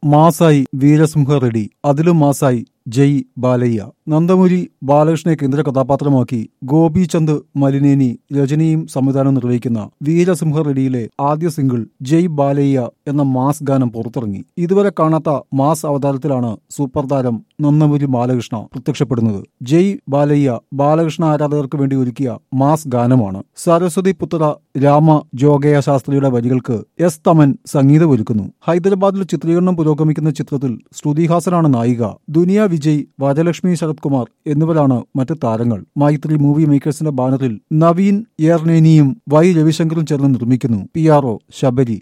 മാസായി വീരസിംഹ റെഡ്ഡി അതിലും മാസായി ജയ് ബാലയ്യ നന്ദമുരി ബാലകൃഷ്ണനെ കേന്ദ്ര കഥാപാത്രമാക്കി ഗോപിചന്ദ് മലിനേനി രചനയും സംവിധാനം നിർവഹിക്കുന്ന വീരസിംഹ റെഡ്ഡിയിലെ ആദ്യ സിംഗിൾ ജയ് ബാലയ്യ എന്ന മാസ് ഗാനം പുറത്തിറങ്ങി ഇതുവരെ കാണാത്ത മാസ് അവതാരത്തിലാണ് സൂപ്പർ താരം നന്ദമുരി ബാലകൃഷ്ണ പ്രത്യക്ഷപ്പെടുന്നത് ജയ് ബാലയ്യ ബാലകൃഷ്ണ ആരാധകർക്ക് വേണ്ടി ഒരുക്കിയ മാസ് ഗാനമാണ് സരസ്വതി പുത്ര രാമ ജോഗയ ശാസ്ത്രിയുടെ വരികൾക്ക് എസ് തമൻ സംഗീതമൊരുക്കുന്നു ഹൈദരാബാദിൽ ചിത്രീകരണം പുരോഗമിക്കുന്ന ചിത്രത്തിൽ ശ്രുതിഹാസനാണ് നായിക ദുനിയ വിജയ് വരലക്ഷ്മി ശരത് കുമാർ എന്നിവരാണ് മറ്റ് താരങ്ങൾ മൈത്രി മൂവി മേക്കേഴ്സിന്റെ ബാനറിൽ നവീൻ ഏർനേനിയും വൈ രവിശങ്കറും ചേർന്ന് നിർമ്മിക്കുന്നു പി ആർ ഒ ശബരി